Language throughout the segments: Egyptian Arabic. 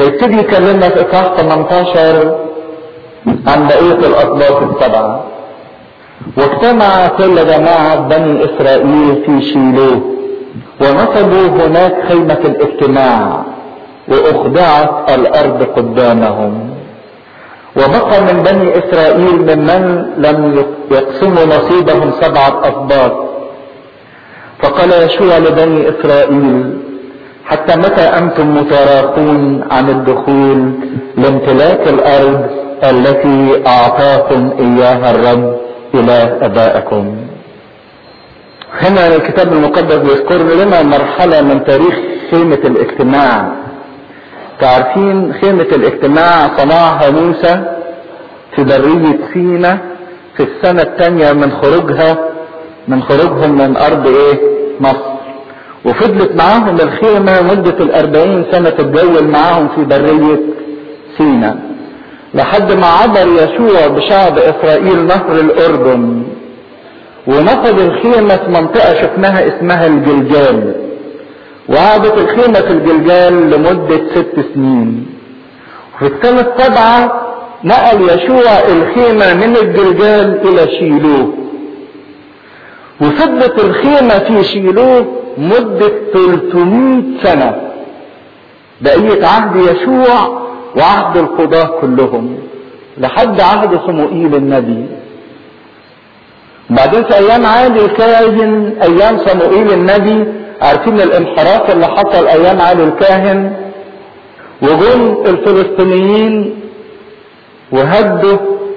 فيبتدي يكلمنا في اصحاح 18 عن بقية الأطباق السبعة واجتمع كل جماعة بني إسرائيل في شيلوه ونصبوا هناك خيمة الاجتماع وأخضعت الأرض قدامهم وبقى من بني إسرائيل ممن لم يقسموا نصيبهم سبعة أطباق فقال يشوع لبني إسرائيل حتى متى أنتم متراخون عن الدخول لامتلاك الأرض التي أعطاكم إياها الرب إله أبائكم هنا الكتاب المقدس بيذكر لنا مرحلة من تاريخ خيمة الاجتماع تعرفين خيمة الاجتماع صنعها موسى في برية سينا في السنة الثانية من خروجها من خروجهم من أرض إيه؟ مصر وفضلت معاهم الخيمة مدة الأربعين سنة تتجول معاهم في برية سينا لحد ما عبر يشوع بشعب إسرائيل نهر الأردن ونقض الخيمة في منطقة شفناها اسمها الجلجال وقعدت الخيمة في الجلجال لمدة ست سنين في السنة السابعة نقل يشوع الخيمة من الجلجال إلى شيلوه وفضلت الخيمة في شيلوه مدة 300 سنة بقية عهد يشوع وعهد القضاة كلهم لحد عهد صموئيل النبي بعدين في ايام عاد الكاهن ايام صموئيل النبي عارفين الانحراف اللي حصل ايام عاد الكاهن وجم الفلسطينيين وهدوا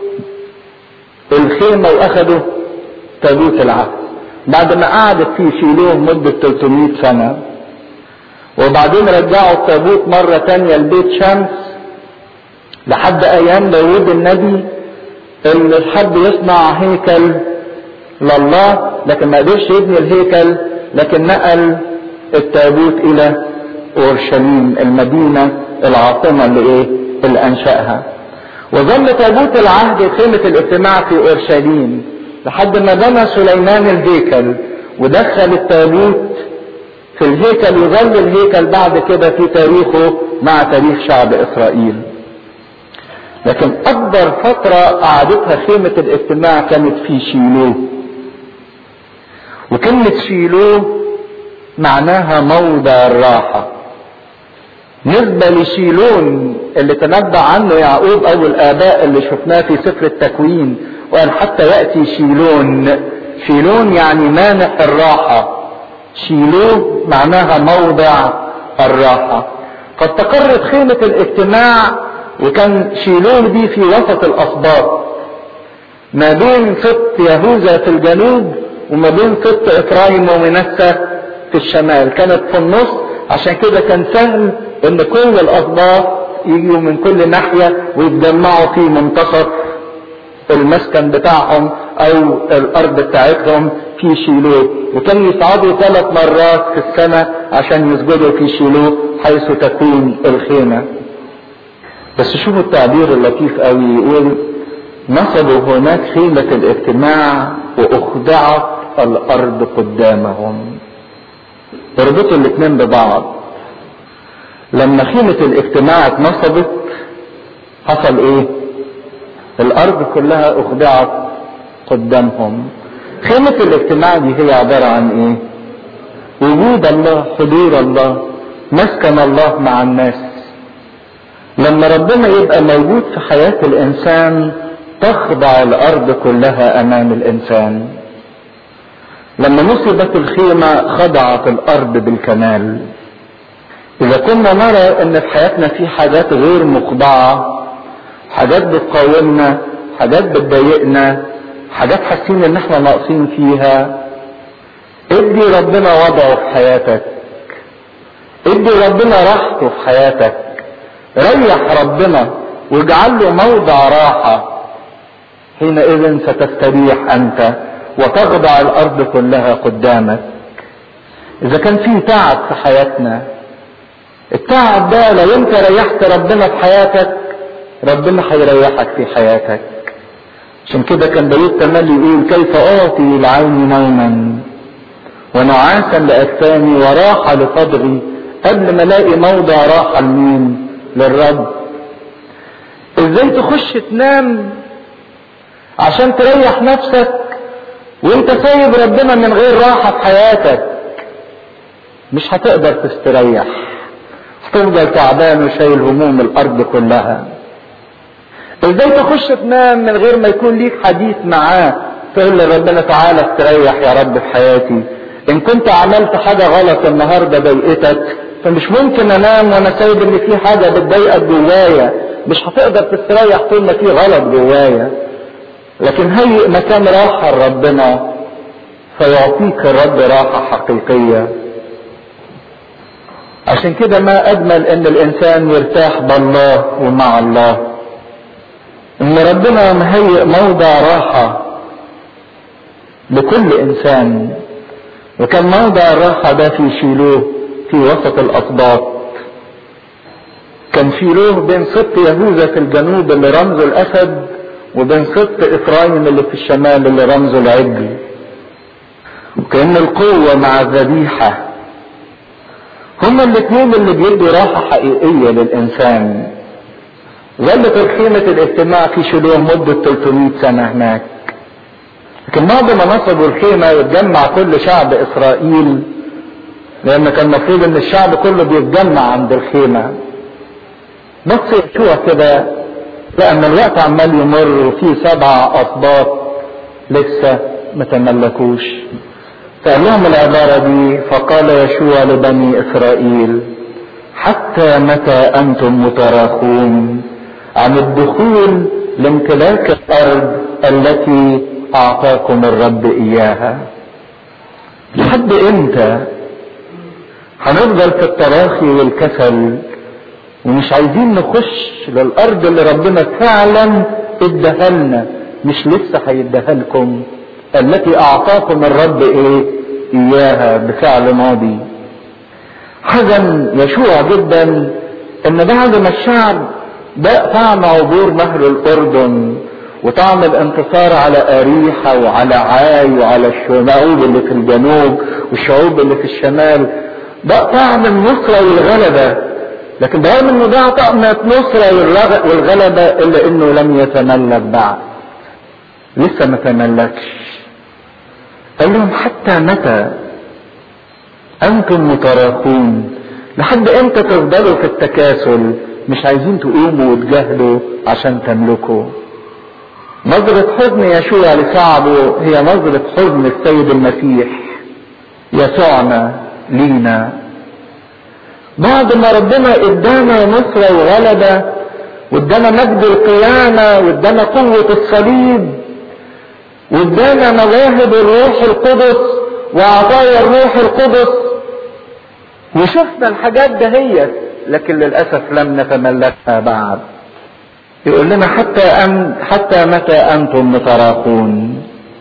الخيمة واخدوا تابوت العهد بعد ما قعدت في شيلوه مدة 300 سنة وبعدين رجعوا التابوت مرة تانية لبيت شمس لحد ايام داوود النبي اللي حب يصنع هيكل لله لكن ما قدرش يبني الهيكل لكن نقل التابوت الى اورشليم المدينه العاصمه اللي ايه اللي انشاها وظل تابوت العهد خيمه الاجتماع في اورشليم لحد ما بنى سليمان الهيكل ودخل التابوت في الهيكل وظل الهيكل بعد كده في تاريخه مع تاريخ شعب اسرائيل لكن اكبر فتره قعدتها خيمه الاجتماع كانت في شيلوه وكلمة شيلوه معناها موضع الراحة نسبة لشيلون اللي تنبأ عنه يعقوب أو الآباء اللي شفناه في سفر التكوين وقال حتى يأتي شيلون شيلون يعني مانح الراحة شيلوه معناها موضع الراحة فاستقرت خيمة الاجتماع وكان شيلون دي في وسط الأسباط ما بين سبط يهوذا في الجنوب وما بين سبط افرايم ومنسى في الشمال كانت في النص عشان كده كان سهل ان كل الاسباط يجوا من كل ناحية ويتجمعوا في منتصف المسكن بتاعهم او الارض بتاعتهم في شيلوه وكانوا يصعدوا ثلاث مرات في السنة عشان يسجدوا في شيلوه حيث تكون الخيمة بس شوفوا التعبير اللطيف قوي يقول نصبوا هناك خيمة الاجتماع واخضعت الارض قدامهم اربطوا الاثنين ببعض لما خيمة الاجتماع اتنصبت حصل ايه الارض كلها اخضعت قدامهم خيمة الاجتماع دي هي عبارة عن ايه وجود الله حضور الله مسكن الله مع الناس لما ربنا يبقى موجود في حياة الانسان تخضع الارض كلها امام الانسان لما نصبت الخيمة خضعت الارض بالكمال اذا كنا نرى ان في حياتنا في حاجات غير مخضعة حاجات بتقاومنا حاجات بتضايقنا حاجات حاسين ان احنا ناقصين فيها ادي ربنا وضعه في حياتك ادي ربنا راحته في حياتك ريح ربنا واجعل له موضع راحه حينئذ ستستريح انت وتخضع الارض كلها قدامك اذا كان في تعب في حياتنا التعب ده لو انت ريحت ربنا في حياتك ربنا هيريحك في حياتك عشان كده كان داود تملي يقول كيف اعطي العين نوما ونعاسا لاجسامي وراحه لصدري قبل ما الاقي موضع راحه لمين للرب ازاي تخش تنام عشان تريح نفسك وانت سايب ربنا من غير راحة في حياتك مش هتقدر تستريح هتفضل تعبان وشايل هموم الارض كلها ازاي تخش تنام من غير ما يكون ليك حديث معاه تقول لربنا تعالى استريح يا رب في حياتي ان كنت عملت حاجة غلط النهاردة ضايقتك فمش ممكن انام وانا سايب ان في حاجة بتضايقك جوايا مش هتقدر تستريح طول ما في غلط جوايا لكن هيئ مكان راحة لربنا فيعطيك الرب راحة حقيقية عشان كده ما اجمل ان الانسان يرتاح بالله ومع الله ان ربنا مهيئ موضع راحة لكل انسان وكان موضع الراحة ده في شيلوه في وسط الاسباط كان شيلوه بين سبط يهوذا في الجنوب اللي رمزه الاسد وبين سبط افرايم اللي في الشمال اللي رمزه العجل وكأن القوة مع الذبيحة هما الاثنين اللي بيدوا راحة حقيقية للإنسان ظلت خيمة الاجتماع في شلوه مدة 300 سنة هناك لكن بعد ما نصبوا الخيمة يتجمع كل شعب إسرائيل لأن كان المفروض إن الشعب كله بيتجمع عند الخيمة بص يشوع كده لأن الوقت عمال يمر وفي سبع أسباط لسه ما تملكوش فقال لهم العبارة دي فقال يشوع لبني إسرائيل حتى متى أنتم متراخون عن الدخول لامتلاك الأرض التي أعطاكم الرب إياها لحد إمتى هنفضل في التراخي والكسل ومش عايزين نخش للأرض اللي ربنا فعلا اداها لنا مش لسه هيديها لكم التي اعطاكم الرب ايه اياها بفعل ماضي حزن يشوع جدا ان بعد ما الشعب ده طعم عبور نهر الاردن وطعم الانتصار على اريحه وعلى عاي وعلى الشعوب اللي في الجنوب والشعوب اللي في الشمال ده طعم النصره والغلبه لكن برغم انه ده طعم النصره والغلبه الا انه لم يتملك بعد لسه ما تملكش قال لهم حتى متى انتم متراخون لحد امتى تفضلوا في التكاسل مش عايزين تقوموا وتجاهدوا عشان تملكوا نظرة حزن يشوع لشعبه هي نظرة حزن السيد المسيح يسوعنا لينا بعد ما ربنا ادانا نصرة وغلبة وادانا مجد القيامة وادانا قوة الصليب وادانا مواهب الروح القدس وعطايا الروح القدس وشفنا الحاجات دهيت لكن للاسف لم نتملكها بعد يقول لنا حتى أن حتى متى انتم متراخون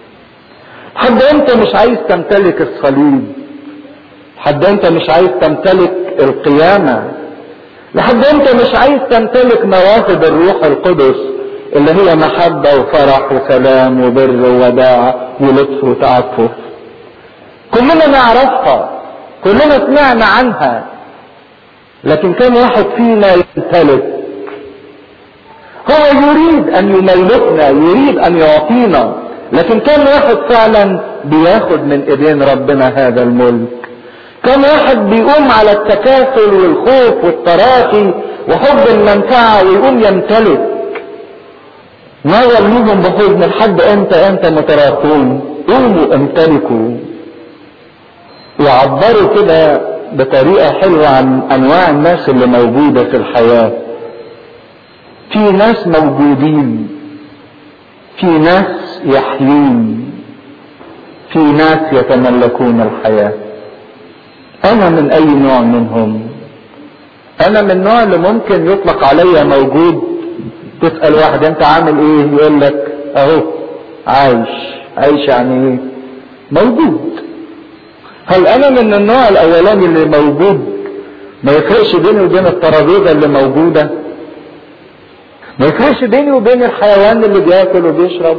حد انت مش عايز تمتلك الصليب حد انت مش عايز تمتلك القيامه لحد انت مش عايز تمتلك مواهب الروح القدس اللي هي محبة وفرح وسلام وبر ووداع ولطف وتعفف كلنا نعرفها كلنا سمعنا عنها لكن كم واحد فينا يمتلك هو يريد ان يملكنا يريد ان يعطينا لكن كم واحد فعلا بياخد من ايدين ربنا هذا الملك كم واحد بيقوم على التكاسل والخوف والتراخي وحب المنفعة ويقوم يمتلك ما يرميهم بحزن لحد امتى انت متراخون قوموا امتلكوا وعبروا كده بطريقة حلوة عن انواع الناس اللي موجودة في الحياة في ناس موجودين في ناس يحيون في ناس يتملكون الحياة انا من اي نوع منهم انا من النوع اللي ممكن يطلق عليا موجود تسأل واحد انت عامل ايه يقول لك اهو عايش عايش يعني ايه موجود هل انا من النوع الاولاني اللي موجود ما يفرقش بيني وبين الترابيزه اللي موجوده ما يفرقش بيني وبين الحيوان اللي بياكل وبيشرب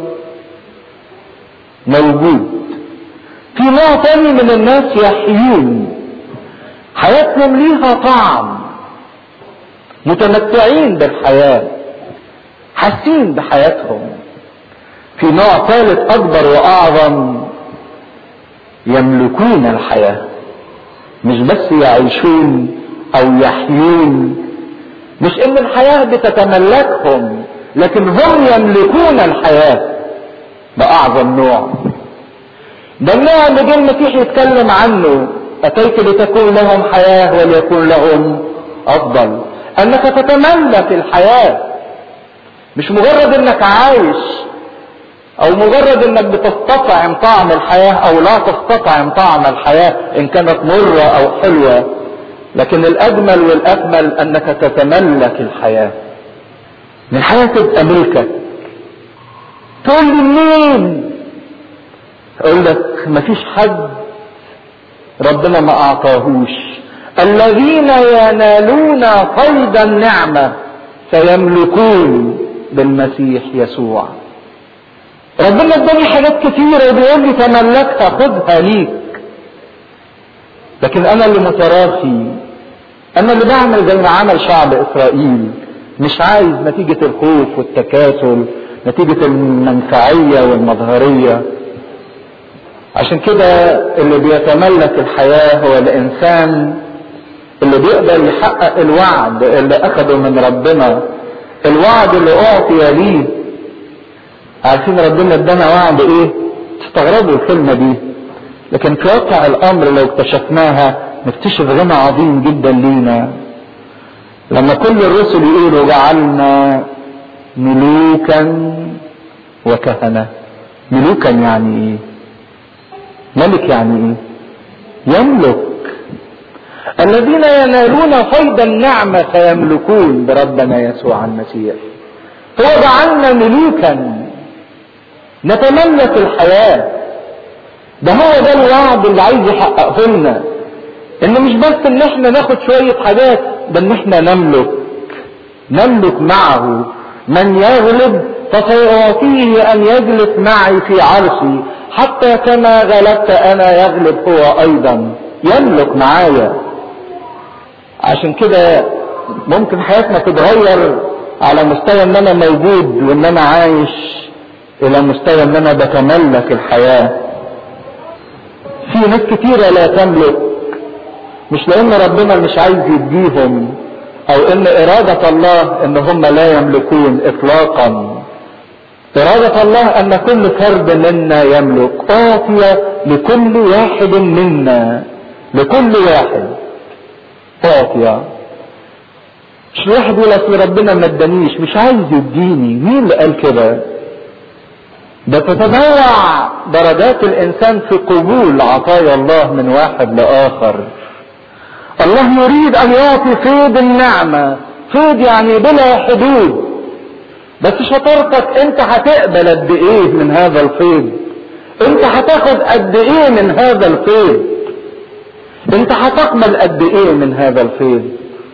موجود في نوع تاني من الناس يحيون حياتهم ليها طعم متمتعين بالحياة حاسين بحياتهم في نوع ثالث اكبر واعظم يملكون الحياة مش بس يعيشون او يحيون مش ان الحياة بتتملكهم لكن هم يملكون الحياة باعظم نوع ده النوع اللي جه المسيح يتكلم عنه اتيت لتكون لهم حياة وليكون لهم افضل انك تتملك الحياة مش مجرد انك عايش او مجرد انك بتستطعم طعم الحياة او لا تستطعم طعم الحياة ان كانت مرة او حلوة لكن الاجمل والاكمل انك تتملك الحياة ان الحياة تبقى ملكك تقول لي منين اقول لك مفيش حد ربنا ما اعطاهوش الذين ينالون قيد النعمة سيملكون بالمسيح يسوع ربنا اداني حاجات كتيرة وبيقول لي تملكها خدها ليك لكن انا اللي متراخي انا اللي بعمل زي ما عمل شعب اسرائيل مش عايز نتيجة الخوف والتكاسل نتيجة المنفعية والمظهرية عشان كده اللي بيتملك الحياة هو الانسان اللي بيقدر يحقق الوعد اللي اخده من ربنا الوعد اللي اعطي ليه عارفين ربنا ادانا وعد ايه تستغربوا الكلمة دي لكن في واقع الامر لو اكتشفناها نكتشف غنى عظيم جدا لينا لما كل الرسل يقولوا جعلنا ملوكا وكهنة ملوكا يعني ايه ملك يعني ايه يملك الذين ينالون فيض النعمة فيملكون بربنا يسوع المسيح هو جعلنا ملوكا نتملك الحياة ده هو ده الوعد اللي عايز يحققه لنا ان مش بس ان احنا ناخد شوية حاجات ده ان احنا نملك نملك معه من يغلب فسيعطيه ان يجلس معي في عرشي حتى كما غلبت انا يغلب هو ايضا يملك معايا عشان كده ممكن حياتنا تتغير على مستوى ان انا موجود وان انا عايش الى مستوى ان انا بتملك الحياة في ناس كتيرة لا تملك مش لان ربنا مش عايز يديهم او ان ارادة الله ان هم لا يملكون اطلاقا ارادة الله ان كل فرد منا يملك اعطي لكل واحد منا لكل واحد اعطي مش الواحد يقول اصل ربنا ما ادانيش مش عايز يديني مين اللي قال كده ده تتنوع درجات الانسان في قبول عطايا الله من واحد لاخر الله يريد ان يعطي فيض النعمة فيض يعني بلا حدود بس شطارتك انت هتقبل قد ايه من هذا الفيض انت هتاخد قد ايه من هذا الفيض انت هتقبل قد ايه من هذا الفيض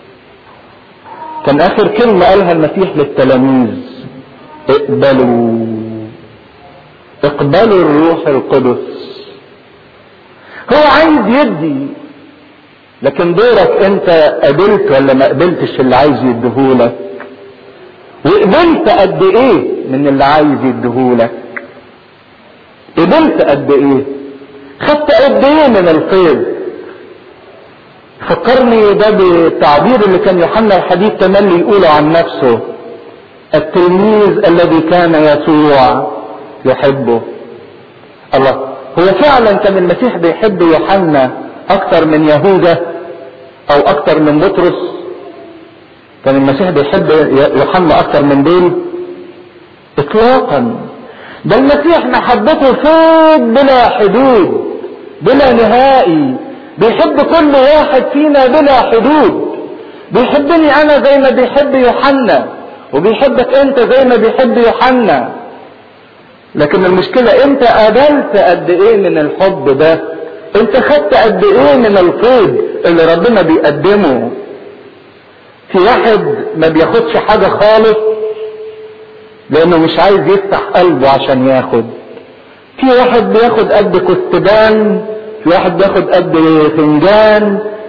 كان اخر كلمة قالها المسيح للتلاميذ اقبلوا اقبلوا الروح القدس هو عايز يدي لكن دورك انت قبلت ولا ما قبلتش اللي عايز يديهولك وقبلت قد ايه من اللي عايز يديهولك قبلت قد ايه خدت قد ايه من الفيض فكرني ده بالتعبير اللي كان يوحنا الحديث تملي يقوله عن نفسه التلميذ الذي كان يسوع يحبه الله هو فعلا كان المسيح بيحب يوحنا اكتر من يهوذا او اكتر من بطرس كان المسيح بيحب يوحنا اكتر من دول اطلاقا ده المسيح محبته فوق بلا حدود بلا نهائي بيحب كل واحد فينا بلا حدود بيحبني انا زي ما بيحب يوحنا وبيحبك انت زي ما بيحب يوحنا لكن المشكلة انت قابلت قد ايه من الحب ده انت خدت قد ايه من الفيض اللي ربنا بيقدمه في واحد ما بياخدش حاجة خالص لانه مش عايز يفتح قلبه عشان ياخد في واحد بياخد قد كستبان في واحد بياخد قد فنجان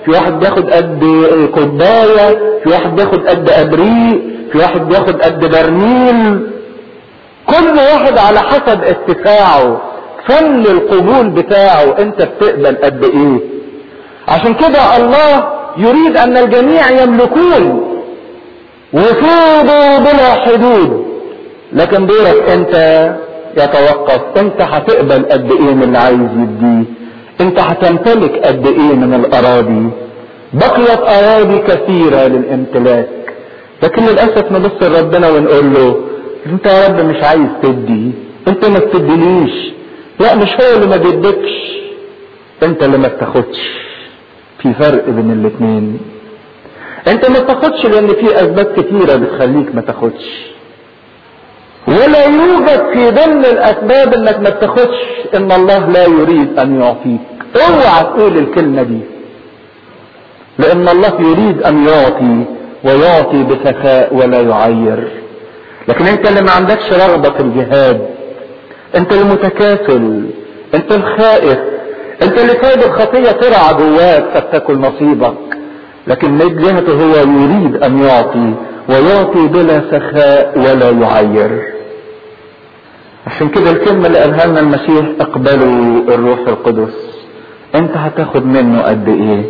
في واحد بياخد قد كوباية في واحد بياخد قد ابريق في واحد بياخد قد برميل كل واحد على حسب اتساعه فن القبول بتاعه انت بتقبل قد ايه عشان كده الله يريد ان الجميع يملكون وفوضوا بلا حدود لكن دورك انت يتوقف انت هتقبل قد ايه من اللي عايز يديه انت هتمتلك قد ايه من الاراضي بقيت اراضي كثيرة للامتلاك لكن للاسف نبص لربنا ونقول له انت يا رب مش عايز تدي انت ما بتدينيش لا مش هو اللي ما بيدكش انت اللي ما بتاخدش في فرق بين الاتنين انت ما تاخدش لان في اسباب كتيرة بتخليك ما تاخدش ولا يوجد في ضمن الاسباب انك ما تاخدش ان الله لا يريد ان يعطيك اوعى تقول الكلمة دي لان الله يريد ان يعطي ويعطي بسخاء ولا يعير لكن انت اللي ما عندكش رغبة في الجهاد انت المتكاسل انت الخائف انت اللي سايب الخطية ترعى جواك فتاكل نصيبك لكن من جهته هو يريد ان يعطي ويعطي بلا سخاء ولا يعير عشان كده الكلمة اللي قالها لنا المسيح اقبلوا الروح القدس انت هتاخد منه قد ايه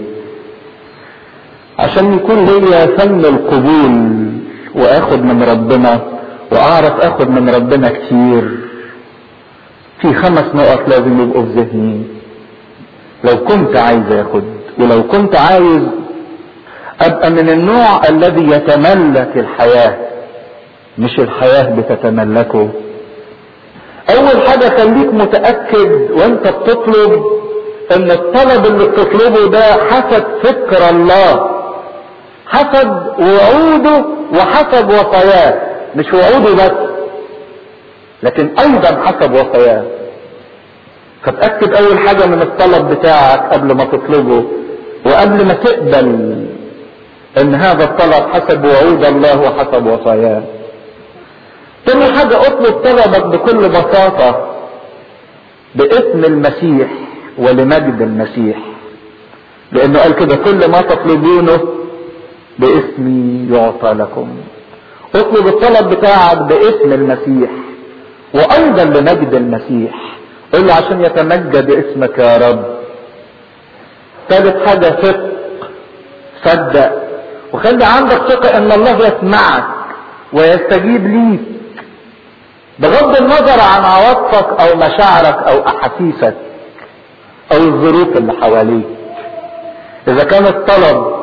عشان يكون ليا فن القبول واخد من ربنا واعرف اخد من ربنا كتير في خمس نقط لازم يبقوا في ذهني لو كنت عايز اخد ولو كنت عايز ابقى من النوع الذي يتملك الحياة مش الحياة بتتملكه اول حاجة خليك متأكد وانت بتطلب ان الطلب اللي بتطلبه ده حسب فكر الله حسب وعوده وحسب وصاياه مش وعوده بس لكن ايضا حسب وصاياه فتأكد اول حاجة من الطلب بتاعك قبل ما تطلبه وقبل ما تقبل ان هذا الطلب حسب وعود الله وحسب وصاياه تاني حاجة اطلب طلبك بكل بساطة باسم المسيح ولمجد المسيح لانه قال كده كل ما تطلبونه باسمي يعطى لكم اطلب الطلب بتاعك باسم المسيح وايضا لمجد المسيح قل له عشان يتمجد اسمك يا رب ثالث حاجة ثق صدق وخلي عندك ثقة ان الله يسمعك ويستجيب ليك بغض النظر عن عواطفك او مشاعرك او احاسيسك او الظروف اللي حواليك اذا كان الطلب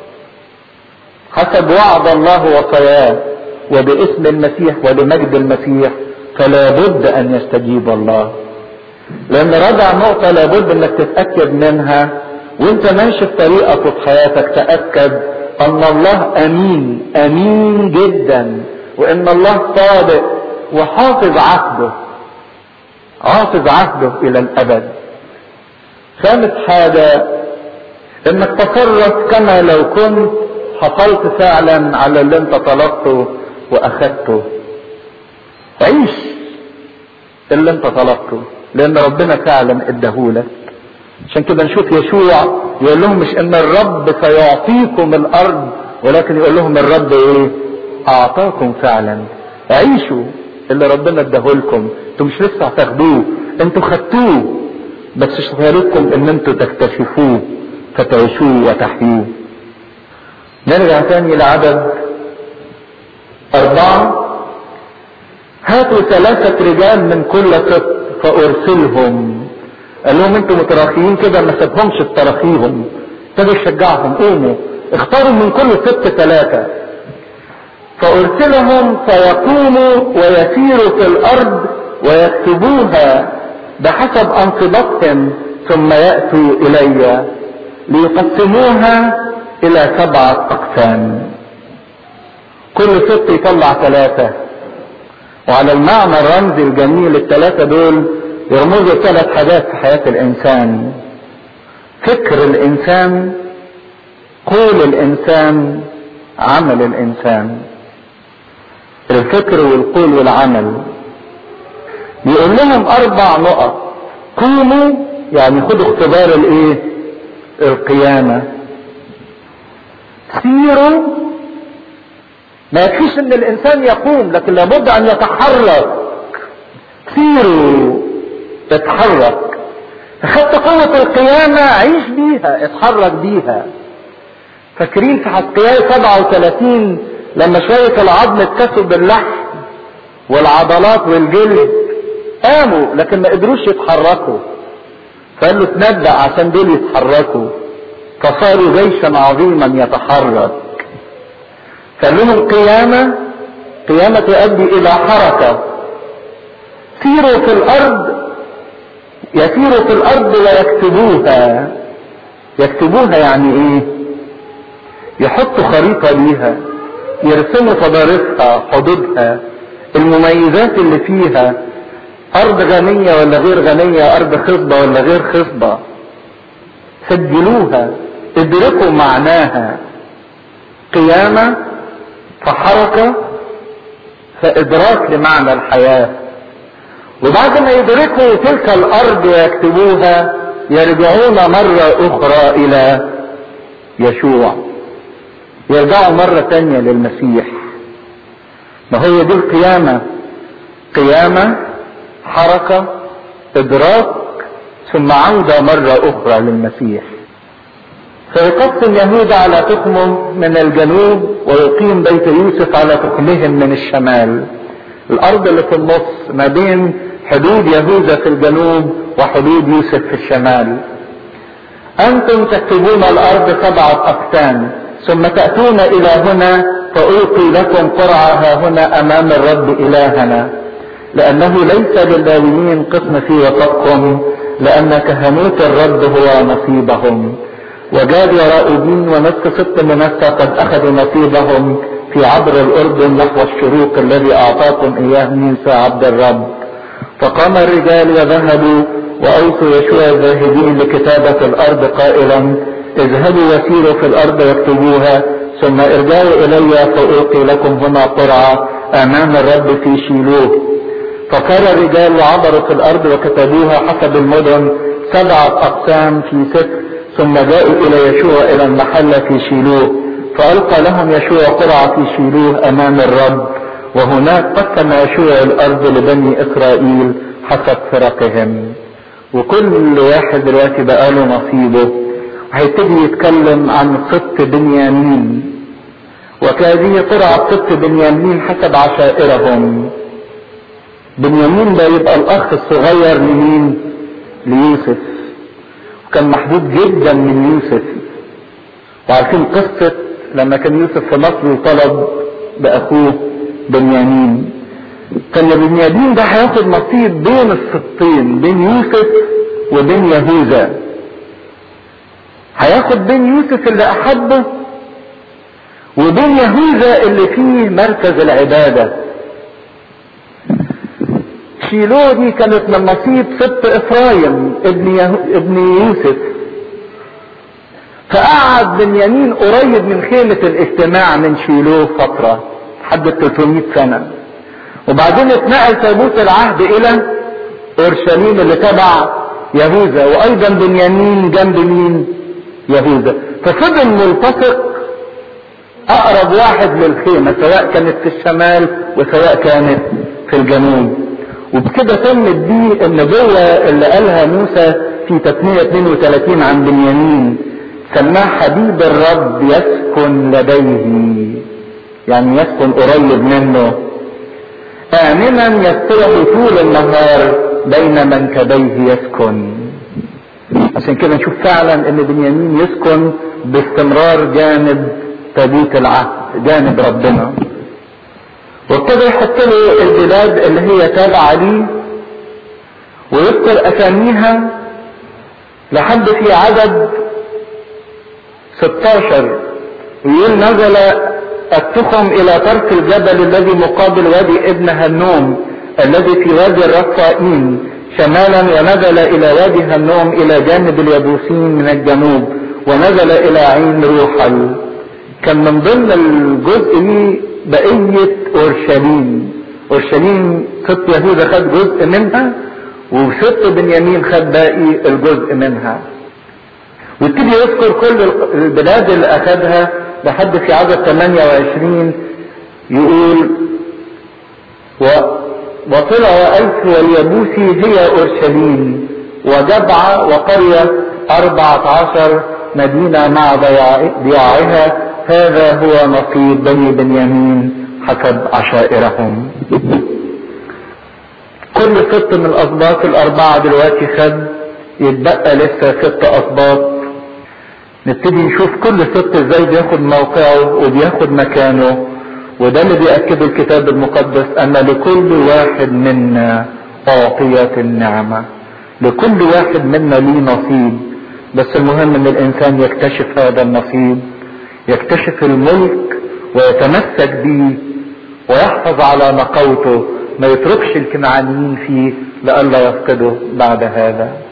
حسب وعد الله وصاياه وباسم المسيح ولمجد المسيح فلا بد ان يستجيب الله لان رابع نقطة لابد انك تتأكد منها وانت ماشي في طريقك وفي حياتك تأكد ان الله امين امين جدا وان الله صادق وحافظ عهده حافظ عهده الى الابد خامس حاجة انك تصرف كما لو كنت حصلت فعلا على اللي انت طلبته واخدته عيش اللي انت طلبته لان ربنا فعلا اداهولك عشان كده نشوف يشوع يقول لهم مش ان الرب سيعطيكم الارض ولكن يقول لهم الرب ايه اعطاكم فعلا عيشوا اللي ربنا اداهولكم انتوا مش لسه هتاخدوه انتوا خدتوه بس شطارتكم ان انتوا تكتشفوه فتعيشوه وتحيوه نرجع تاني لعدد أربعة هاتوا ثلاثة رجال من كل سبط فأرسلهم قال لهم انتوا متراخيين كده ما سابهمش تراخيهم ابتدوا يشجعهم قوموا اختاروا من كل سبط ثلاثة فأرسلهم فيقوموا ويسيروا في الأرض ويكتبوها بحسب أنصبتهم ثم يأتوا إلي ليقسموها إلى سبعة أقسام كل سبط يطلع ثلاثة وعلى المعنى الرمزي الجميل الثلاثة دول يرمزوا ثلاث حاجات في حياة الإنسان فكر الإنسان قول الإنسان عمل الإنسان الفكر والقول والعمل يقول لهم أربع نقط قوموا يعني خدوا اختبار الإيه؟ القيامة سيروا ما يكفيش ان الانسان يقوم لكن لابد ان يتحرك سيروا اتحرك اخدت قوة القيامة عيش بيها اتحرك بيها فاكرين في حسقيال 37 لما شوية العظم اتكسوا باللحم والعضلات والجلد قاموا لكن ما قدروش يتحركوا فقال له تنبأ عشان دول يتحركوا فصاروا جيشا عظيما يتحرك قال لهم قيامة قيامة تؤدي إلى حركة سيروا في الأرض يسيروا في الأرض ويكتبوها يكتبوها يعني إيه؟ يحطوا خريطة ليها يرسموا تضاريسها حدودها المميزات اللي فيها أرض غنية ولا غير غنية أرض خصبة ولا غير خصبة سجلوها ادركوا معناها قيامة فحركة فإدراك لمعنى الحياة وبعد ما يدركوا تلك الأرض ويكتبوها يرجعون مرة أخرى إلى يشوع يرجعوا مرة تانية للمسيح ما هي دي القيامة قيامة حركة إدراك ثم عودة مرة أخرى للمسيح فيقسم يهوذا على تخمه من الجنوب ويقيم بيت يوسف على تخمهم من الشمال الأرض اللي في النص ما بين حدود يهوذا في الجنوب وحدود يوسف في الشمال أنتم تكتبون الأرض سبعة أقسام ثم تأتون إلى هنا فألقي لكم قرعة ها هنا أمام الرب إلهنا لأنه ليس للاويين قسم في وسطكم لأن كهنوت الرب هو نصيبهم وجاد راؤوبين ونصف ست منسى قد أخذوا نصيبهم في عبر الأردن نحو الشروق الذي أعطاكم إياه موسى عبد الرب فقام الرجال وذهبوا وأوصوا يشوع الذاهبين لكتابة الأرض قائلا اذهبوا وسيروا في الأرض واكتبوها ثم ارجعوا إلي فألقي لكم هنا قرعة أمام الرب في شيلوه فصار الرجال وعبروا في الأرض وكتبوها حسب المدن سبعة أقسام في ست ثم جاءوا إلى يشوع إلى المحل في شيلوه فألقى لهم يشوع قرعة في شيلوه أمام الرب وهناك قسم يشوع الأرض لبني إسرائيل حسب فرقهم وكل واحد دلوقتي بقى له نصيبه هيبتدي يتكلم عن سبط بنيامين وكهذه قرعة سبط بنيامين حسب عشائرهم بنيامين ده يبقى الأخ الصغير لمين؟ ليوسف وكان محبوب جدا من يوسف وعارفين قصة لما كان يوسف في مصر وطلب بأخوه بنيامين كان بنيامين ده هياخد نصيب بين السبطين بين يوسف وبين يهوذا هياخد بين يوسف اللي أحبه وبين يهوذا اللي فيه مركز العبادة شيلو دي كانت من نصيب سبط إفرايم ابن, يهو... ابن يوسف فقعد بنيامين قريب من خيمة الاجتماع من شيلو فترة لحد 300 سنة وبعدين اتنقل تابوت العهد إلى أورشليم اللي تبع يهوذا وأيضا بنيامين جنب مين؟ يهوذا ففضل ملتصق أقرب واحد للخيمة سواء كانت في الشمال وسواء كانت في الجنوب وبكده تمت دي النبوة اللي قالها موسى في تثنية 32 عن بنيامين سماه حبيب الرب يسكن لديه يعني يسكن قريب منه آمنا يسترح طول النهار بين منكبيه يسكن عشان كده نشوف فعلا ان بنيامين يسكن باستمرار جانب تابوت العهد جانب ربنا وابتدى يحط له البلاد اللي هي تابعة ليه ويذكر اساميها لحد في عدد 16 ويقول نزل التخم الى طرف الجبل الذي مقابل وادي ابن هنوم الذي في وادي الرفائيم شمالا ونزل الى وادي هنوم الى جانب اليبوسين من الجنوب ونزل الى عين روحل كان من ضمن الجزء دي بقية اورشليم اورشليم ست يهوذا خد جزء منها وست بنيامين خد باقي الجزء منها ويبتدي يذكر كل البلاد اللي اخذها لحد في عدد 28 يقول و وطلع وألف واليبوسي هي أورشليم وجبعة وقرية أربعة عشر مدينة مع ضياعها هذا هو نصيب بني بنيامين حسب عشائرهم كل ست من الأسباط الأربعة دلوقتي خد يتبقى لسه ست أسباط نبتدي نشوف كل ست ازاي بياخد موقعه وبياخد مكانه وده اللي بيأكده الكتاب المقدس أن لكل واحد منا أعطيت النعمة لكل واحد منا ليه نصيب بس المهم ان الانسان يكتشف هذا النصيب يكتشف الملك ويتمسك به ويحفظ على نقوته ما يتركش الكنعانيين فيه لئلا يفقده بعد هذا